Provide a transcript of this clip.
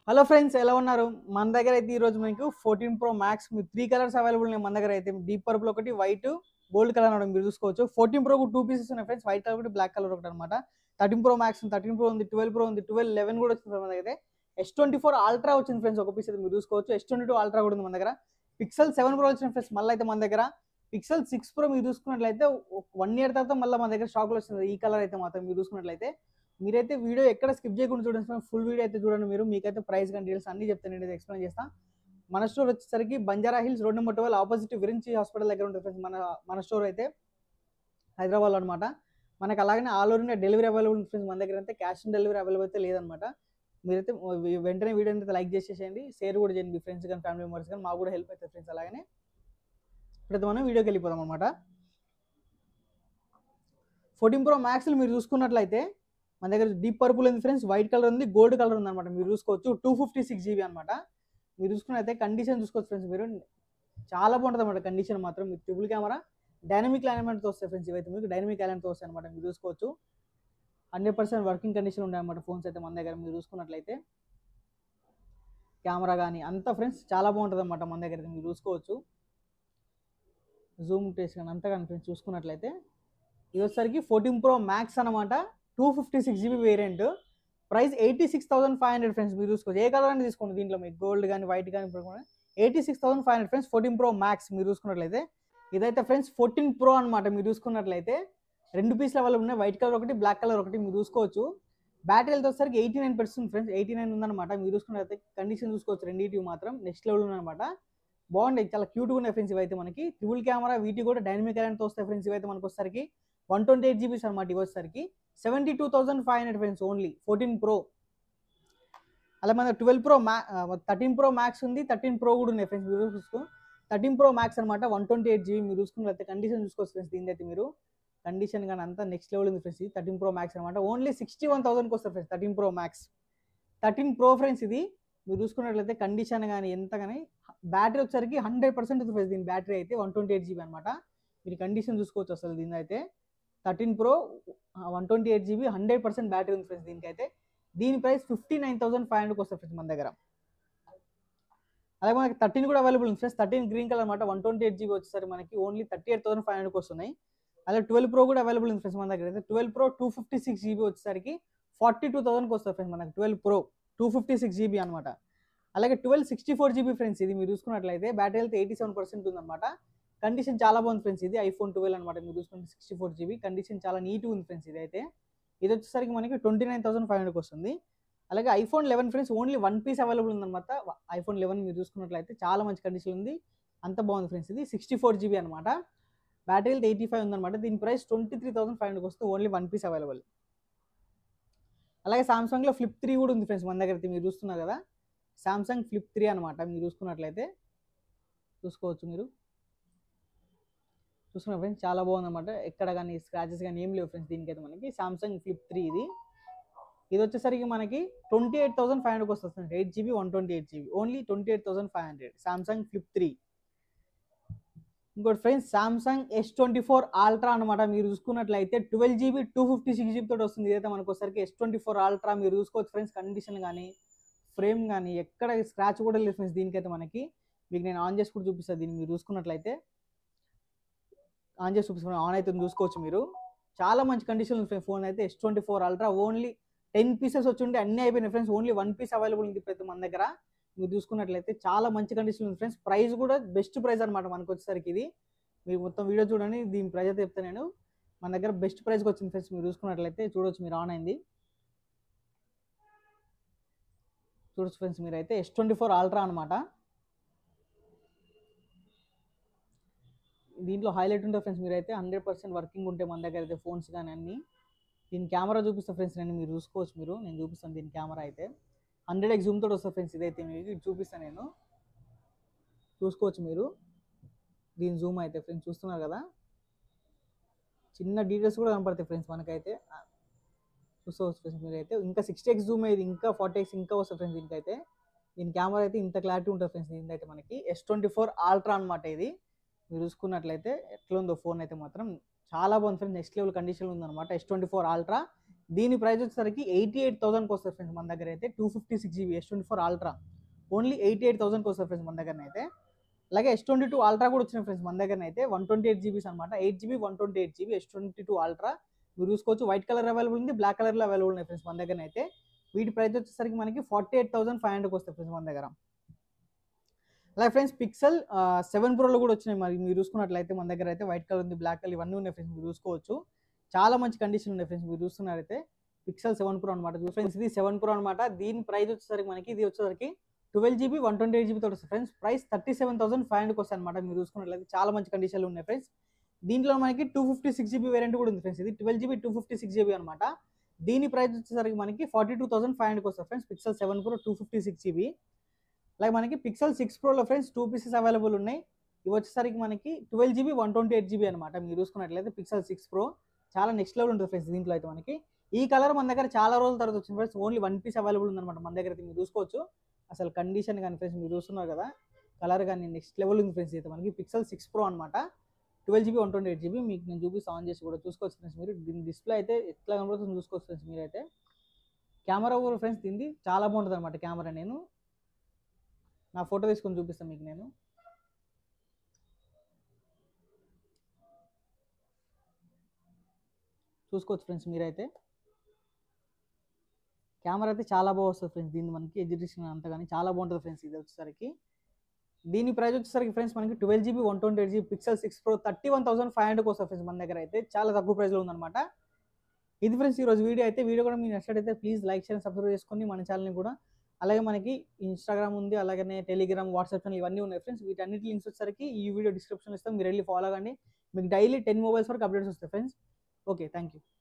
hello friends ఎలా ఉన్నారు మన దగ్గర అయితే ఈ రోజు మీకు ఫోర్టీన్ ప్రో మ్యాక్స్ మీ త్రీ కలర్స్ అవైలబుల్ ఉన్నాయి మన దగ్గర అయితే డీప్ పర్పుల్ ఒకటి వైట్ గోల్డ్ కలర్ అనడం మీరు చూసుకోవచ్చు ఫోర్టీన్ ప్రో టూ పీసెస్ ఉన్నాయి ఫ్రెండ్స్ వైట్ కలర్ ఒకటి బ్లాక్ కలర్ ఒకటి అనమాట thirteen pro max thirteen pro ఉంది ట్వెల్వ్ ప్రో ఉంది ట్వెల్వ్ లెవెన్ కూడా వచ్చింది మన దగ్గర ఎస్ ట్వంటీ ఫోర్ అల్ట్రా వచ్చింది ఫ్రెండ్స్ ఒక పీస్ అయితే మీరు చూసుకోవచ్చు ఎస్ ట్వంటీ టూ అల్ట్రా కూడా ఉంది మన దగ్గర పిక్సెల్ సెవెన్ ప్రో వచ్చింది ఫ్రెండ్స్ మళ్ళీ అయితే మన దగ్గర పిక్సెల్ సిక్స్ ప్రో మీరు చూసుకున్నట్లయితే వన్ ఇయర్ తర్వాత మళ్ళీ మన దగ్గర షాప్లో వచ్చింది ఈ కలర్ అయితే మాత్రం మీరు చూసుకున్నట్లయితే మీరైతే వీడియో ఎక్కడ స్కిప్ చేయకుండా చూడండి ఫుల్ వీడియో అయితే చూడండి మీరు మీకైతే ప్రైస్ కానీ డీటెయిల్స్ అన్ని చెప్తాను నేను ఎక్స్ప్లెయిన్ చేస్తా మన స్టోర్ వచ్చేసరికి Banjara Hills road number twelve opposite Virinchi hospital దగ్గర ఉంటుంది ఫ్రెండ్స్ మన మన స్టోర్ అయితే హైదరాబాద్లో అనమాట మనకి అలాగనే all over India delivery available friends మన దగ్గర అయితే క్యాష్ ఆన్ డెలివరీ అవైలబుల్ అయితే లేదనమాట మీరైతే వెంటనే వీడియో అయితే లైక్ చేసేసేయండి షేర్ కూడా చేయండి మీ ఫ్రెండ్స్ కానీ ఫ్యామిలీ మెంబర్స్ కానీ మాకు కూడా హెల్ప్ అవుతుంది ఫ్రెండ్స్ అలాగనే ఇప్పుడైతే మనం వీడియోకి వెళ్ళిపోదాం అనమాట ఫోర్టీన్ ప్రో మ్యాక్స్లో మీరు చూసుకున్నట్లయితే మన దగ్గర డీప్ పర్పుల్ ఉంది ఫ్రెండ్స్ వైట్ కలర్ ఉంది గోల్డ్ కలర్ ఉంది అనమాట మీరు చూసుకోవచ్చు టూ ఫిఫ్టీ సిక్స్ జీబీ అనమాట మీరు చూసుకున్నైతే కండిషన్ చూసుకోవచ్చు ఫ్రెండ్స్ మీరు చాలా బాగుంటుంది అనమాట కండిషన్ మాత్రం మీకు ట్రిపుల్ కెమెరా డైనమిక్ ఎలిమెంట్తో వస్తాయి ఫ్రెండ్స్ ఇవైతే మీకు డైనమిక్ ఎలిమెంట్తో వస్తాయి అనమాట మీరు చూసుకోవచ్చు హండ్రెడ్ పర్సెంట్ వర్కింగ్ కండిషన్ ఉంటాయి అనమాట ఫోన్స్ అయితే మన దగ్గర మీరు చూసుకున్నట్లయితే కెమెరా కానీ అంతా ఫ్రెండ్స్ చాలా బాగుంటుంది అనమాట మన దగ్గర అయితే మీరు చూసుకోవచ్చు జూమ్ టెస్ట్ కానీ అంతా కానీ ఫ్రెండ్స్ చూసుకున్నట్లయితే ఇది వచ్చేసరికి ఫోర్టీన్ ప్రో మ్యాక్స్ అనమాట two fifty six GB variant price eighty six thousand five hundred friends మీరు చూసుకోవచ్చు ఏ కలర్ అని తీసుకోండి దీంట్లో మీకు గోల్డ్ కానీ వైట్ కానీ eighty six thousand five hundred friends fourteen pro max మీరు చూసుకున్నట్లయితే ఇదైతే ఫ్రెండ్స్ ఫోర్టీన్ ప్రో అనమాట మీరు చూసుకున్నట్లయితే రెండు పీస్లు అవైలబుల్ ఉన్నాయి వైట్ కలర్ ఒకటి బ్లాక్ కలర్ ఒకటి మీరు చూసుకోవచ్చు బ్యాటరీ హెల్త్ వచ్చేసరికి eighty nine percent friends eighty nine ఉందన్నమాట మీరు చూసుకున్నట్లయితే కండిషన్ చూసుకోవచ్చు రెండింటివి మాత్రం నెక్స్ట్ లెవెల్ ఉందన్నమాట బాగుంటాయి చాలా క్యూట్గా ఉన్నాయి ఫ్రెండ్స్ ఇవైతే మనకి ట్రిపుల్ కెమెరా వీటి కూడా డైనమిక్ ఎలాంటి వస్తాయి ఫ్రెండ్స్ ఇవైతే మనకు వచ్చేసరికి వన్ ట్వంటీ ఎయిట్ జీబీస్ అనమాట ఇవి వచ్చేసరికి seventy two thousand five hundred friends only fourteen pro అలా మన ట్వెల్వ్ ప్రో మ్యా థర్టీన్ ప్రో మ్యాక్స్ ఉంది థర్టీన్ ప్రో కూడా ఉన్నాయి ఫ్రెండ్స్ మీరు చూసుకో థర్టీన్ ప్రో మ్యాక్స్ అనమాట వన్ ట్వంటీ ఎయిట్ జీబీ మీరు చూసుకున్నట్లయితే కండిషన్ చూసుకోవచ్చు ఫ్రెండ్స్ దీని అయితే మీరు కండిషన్ కానీ అంతా నెక్స్ట్ లెవెల్ ఉంది ఫ్రెండ్స్ ఇది థర్టీన్ ప్రో మ్యాక్స్ అనమాట ఓన్లీ సిక్స్టీ వన్ థౌసండ్కి వస్తుంది friends thirteen pro max thirteen pro friends ఇది మీరు చూసుకున్నట్లయితే కండిషన్ కానీ ఎంత కానీ బ్యాటరీ వచ్చేసరికి హండ్రెడ్ పర్సెంట్ ఉంది ఫ్రెండ్స్ దీని బ్యాటరీ అయితే వన్ ట్వంటీ ఎయిట్ జీబీ అనమాట మీరు కండిషన్ చూసుకోవచ్చు అసలు దీని అయితే thirteen pro one twenty eight GB hundred percent battery ఉంది ఫ్రెండ్స్ దీనికి అయితే దీని price fifty nine thousand five హండ్రెడ్కి వస్తుంది ఫ్రెండ్స్ మన దగ్గర అలాగే మనకి థర్టీన్ కూడా అవైలబుల్ ఉంది ఫ్రెండ్స్ థర్టీన్ గ్రీన్ కలర్ అనమాట వన్ ట్వంటీ ఎయిట్ జీబీ వచ్చేసరికి మనకి only thirty eight thousand five హండ్రెడ్కి వస్తున్నాయి అలాగే ట్వెల్వ్ ప్రో కూడా అవైలబుల్ ఉంది ఫ్రెండ్స్ మన దగ్గర అయితే twelve pro two fifty six GB వచ్చేసరికి ఫార్టీ టూ థౌసండ్కి వస్తుంది ఫ్రెండ్స్ మనకి twelve pro two fifty six GB అనమాట అలాగే twelve sixty four GB friends ఇది మీరు చూసుకున్నట్లయితే battery health eighty seven percent ఉందన్నమాట కండిషన్ చాలా బాగుంది ఫ్రెండ్స్ ఇది ఐఫోన్ ట్వెల్వ్ అనమాట మీరు చూసుకుంటే సిక్స్టీ ఫోర్ జీబీ కండిషన్ చాలా నీట్గా ఉంది ఫ్రెండ్స్ ఇది అయితే ఇది వచ్చేసరికి మనకి ట్వంటీ నైన్ థౌసండ్ ఫైవ్ హండ్రెడ్కి వస్తుంది అలాగే iPhone eleven friends only one piece available ఉందన్నమాట ఐఫోన్ లెవెన్ మీరు చూసుకున్నట్లయితే చాలా మంచి కండిషన్ ఉంది అంత బాగుంది ఫ్రెండ్స్ ఇది సిక్స్టీ ఫోర్ జీబీ అనమాట బ్యాటరీ హెల్త్ ఎయిటీ ఫైవ్ ఉందన్నమాట దీని price twenty three thousand five హండ్రెడ్కి వస్తే ఓన్లీ వన్ పీస్ అవైలబుల్ అలాగే సామ్సంగ్లో ఫ్లిప్ త్రీ కూడా ఉంది ఫ్రెండ్స్ మన దగ్గర అయితే మీరు చూస్తున్నారు కదా సామ్సంగ్ ఫ్లిప్ త్రీ అనమాట మీరు చూసుకున్నట్లయితే చూసుకోవచ్చు మీరు చూసుకున్న ఫ్రెండ్స్ చాలా బాగుంది అనమాట ఎక్కడ కానీ స్క్రాచెస్ కానీ ఏం లేవు ఫ్రెండ్స్ దీనికైతే మనకి సామ్సంగ్ ఫ్లిప్ త్రీ ఇది ఇది వచ్చేసరికి మనకి ట్వంటీ ఎయిట్ థౌసండ్ ఫైవ్ హండ్రెడ్కి వస్తుంది eight GB one twenty eight GB only twenty eight thousand five hundred Samsung flip three ఇంకోటి friends Samsung S twenty four ultra అనమాట మీరు చూసుకున్నట్లయితే twelve GB two fifty six GB తోటి వస్తుంది ఇదైతే మనకు వచ్చరికి ఎస్ ట్వంటీ ఫోర్ ఆల్ట్రా మీరు చూసుకోవచ్చు ఫ్రెండ్స్ కండిషన్ కానీ ఫ్రేమ్ కానీ ఎక్కడ స్క్రాచ్ కూడా లేదు ఫ్రెండ్స్ దీనికైతే మనకి మీకు నేను ఆన్ చేసి కూడా చూపిస్తాను దీన్ని మీరు చూసుకున్నట్లయితే ఆన్ చేసి చూపిస్తాను ఆన్ అయితే చూసుకోవచ్చు మీరు చాలా మంచి కండిషన్ ఉంది ఫోన్ అయితే S twenty four ultra only ten pieces వచ్చి ఉంటే అన్ని అయిపోయినాయి friends only one piece available ఉంది ప్రతి మన దగ్గర మీరు చూసుకున్నట్లయితే చాలా మంచి కండిషన్ ఉంది ఫ్రెండ్స్ ప్రైస్ కూడా బెస్ట్ ప్రైస్ అనమాట మనకు వచ్చేసరికి ఇది మీరు మొత్తం వీడియో చూడండి దీని ప్రైస్ అయితే చెప్తాను నేను మన దగ్గర బెస్ట్ ప్రైస్కి వచ్చింది ఫ్రెండ్స్ మీరు చూసుకున్నట్లయితే చూడొచ్చు మీరు ఆన్ అయింది చూడొచ్చు ఫ్రెండ్స్ మీరైతే ఎస్ ట్వంటీ ఫోర్ ఆల్ట్రా అనమాట దీంట్లో హైలైట్ ఉంటుంది ఫ్రెండ్స్ మీరైతే హండ్రెడ్ పర్సెంట్ వర్కింగ్ ఉంటే మన దగ్గర అయితే ఫోన్స్ కానీ అన్నీ దీని కెమెరా చూపిస్తాను ఫ్రెండ్స్ నేను మీరు చూసుకోవచ్చు మీరు నేను చూపిస్తాను దీని కెమెరా అయితే హండ్రెడ్ ఎక్స్ జూమ్ తోటి వస్తుంది ఫ్రెండ్స్ ఇదైతే మీకు ఇది చూపిస్తాను నేను చూసుకోవచ్చు మీరు దీని జూమ్ అయితే ఫ్రెండ్స్ చూస్తున్నారు కదా చిన్న డీటెయిల్స్ కూడా కనపడతాయి ఫ్రెండ్స్ మనకైతే చూసుకోవచ్చు ఫ్రెండ్స్ మీరైతే ఇంకా సిక్స్టీ ఎక్స్ జూమ్ ఇది ఇంకా ఫార్టీ ఎక్స్ ఇంకా వస్తుంది ఫ్రెండ్స్ దీనికైతే దీని కెమెరా అయితే ఇంత క్లారిటీ ఉంటుంది ఫ్రెండ్స్ దీనికైతే మనకి ఎస్ ట్వంటీ ఫోర్ ఆల్ట్రా అనమాట ఇది మీరు చూసుకున్నట్లయితే ఎట్లా ఉందో ఫోన్ అయితే మాత్రం చాలా బాగుంది ఫ్రెండ్స్ నెక్స్ట్ లెవెల్ కండిషన్ ఉందన్నమాట ఎస్ ట్వంటీ ఫోర్ ఆల్ట్రా దీని ప్రైస్ వచ్చేసరికి ఎయిటీ ఎయిట్ థౌసండ్కి వస్తుంది ఫ్రెండ్స్ మన దగ్గర అయితే two fifty six GB S twenty four ultra only eighty eight థౌసండ్కి వస్తుంది ఫ్రెండ్స్ మన దగ్గర అయితే అలాగే ఎస్ ట్వంటీ టూ అల్ట్రా కూడా వచ్చిన ఫ్రెండ్స్ మన దగ్గర అయితే వన్ ట్వంటీ ఎయిట్ జీబీస్ అనమాట eight GB one twenty eight GB S twenty two ultra మీరు చూసుకోవచ్చు వైట్ కలర్ అవైలబుల్ ఉంది బ్లాక్ కలర్లో అవైలబుల్ ఉన్నాయి ఫ్రెండ్స్ మన దగ్గర అయితే వీటి ప్రైస్ వచ్చేసరికి మనకి ఫార్టీ ఎయిట్ థౌసండ్ ఫైవ్ హండ్రెడ్కి వస్తాయి ఫ్రెండ్స్ మన దగ్గర అలాగే ఫ్రెండ్స్ పిక్సెల్ సెవెన్ ప్రోలో కూడా వచ్చినాయి మరి మీరు చూసుకున్నట్లయితే మన దగ్గర అయితే వైట్ కలర్ ఉంది బ్లాక్ కలర్ ఇవన్నీ ఉన్నాయి ఫ్రెండ్స్ మీరు చూసుకోవచ్చు చాలా మంచి కండిషన్ ఉన్నాయి ఫ్రెండ్స్ మీరు చూస్తున్నారైతే పిక్సెల్ సెవెన్ ప్రో అనమాట ఫ్రెండ్స్ ఇది సెవెన్ ప్రో అనమాట దీని ప్రైస్ వచ్చేసరికి మనకి ఇది వచ్చేసరికి twelve GB one twenty eight GB తోటి వస్తుంది friends price thirty seven thousand five హండ్రెడ్కి వస్తాయి అనమాట మీరు చూసుకున్నట్లయితే చాలా మంచి కండిషన్లు ఉన్నాయి ఫ్రెండ్స్ దీంట్లో మనకి two fifty six GB variant కూడా ఉంది ఫ్రెండ్స్ ఇది twelve GB two fifty six GB అనమాట దీని ప్రైస్ వచ్చేసరికి మనకి ఫార్టీ టూ థౌసండ్ ఫైవ్ హండ్రెడ్కి వస్తుంది friends Pixel seven pro two fifty six GB అలాగే మనకి పిక్సెల్ సిక్స్ ప్రోలో ఫ్రెండ్స్ టూ పీసెస్ అవైలబుల్ ఉన్నాయి ఇవి వచ్చేసరికి మనకి twelve GB one twenty eight GB అనమాట మీరు చూసుకున్నట్లయితే పిక్సెల్ సిక్స్ ప్రో చాలా నెక్స్ట్ లెవెల్ ఉంటుంది ఫ్రెండ్స్ దీంట్లో అయితే మనకి ఈ కలర్ మన దగ్గర చాలా రోజుల తర్వాత వచ్చింది friends only one piece available ఉందన్నమాట మన దగ్గర అయితే మీరు చూసుకోవచ్చు అసలు కండిషన్ కానీ ఫ్రెండ్స్ మీరు చూస్తున్నారు కదా కలర్ కానీ నెక్స్ట్ లెవెల్ ఉంది ఫ్రెండ్స్ అయితే మనకి పిక్సెల్ సిక్స్ ప్రో అనమాట twelve GB one twenty eight GB మీకు నేను చూపిస్తే ఆన్ చేసి కూడా చూసుకోవచ్చు ఫ్రెండ్స్ మీరు దీని డిస్ప్లే అయితే ఎట్లా కనబడుతుంది చూసుకోవచ్చు ఫ్రెండ్స్ మీరైతే కెమెరా కూడా ఫ్రెండ్స్ దీన్ని చాలా బాగుంటుంది అనమాట కెమెరా నేను నా ఫోటో తీసుకొని చూపిస్తాను మీకు నేను చూసుకోవచ్చు ఫ్రెండ్స్ మీరైతే కెమెరా అయితే చాలా బాగా వస్తుంది ఫ్రెండ్స్ దీన్ని మనకి ఎడ్యుకేషన్ అంతా కానీ చాలా బాగుంటుంది ఫ్రెండ్స్ ఇది వచ్చేసరికి దీని ప్రైస్ వచ్చేసరికి ఫ్రెండ్స్ మనకి twelve GB one twenty eight GB Pixel six pro thirty one thousand five హండ్రెడ్కి వస్తుంది ఫ్రెండ్స్ మన దగ్గర అయితే చాలా తక్కువ ప్రైస్లో ఉందన్నమాట ఇది ఫ్రెండ్స్ ఈరోజు వీడియో అయితే వీడియో కూడా మీకు నచ్చినట్టయితే ప్లీజ్ లైక్ చేయండి సబ్స్క్రైబ్ చేసుకొని మన ఛానల్ని కూడా అలాగే మనకి ఇన్స్టాగ్రామ్ ఉంది అలాగే టెలిగ్రామ్ వాట్సాప్ ఛానల్ ఇవన్నీ ఉన్నాయి ఫ్రెండ్స్ వీటన్నిటి లింక్స్ వచ్చేసరికి ఈ వీడియో డిస్క్రిప్షన్ ఇస్తాం మీరు వెళ్ళి ఫాలో కండి మీకు డైలీ టెన్ మొబైల్స్ వరకు అప్డేట్స్ వస్తాయి ఫ్రెండ్స్ ఓకే థ్యాంక్ యూ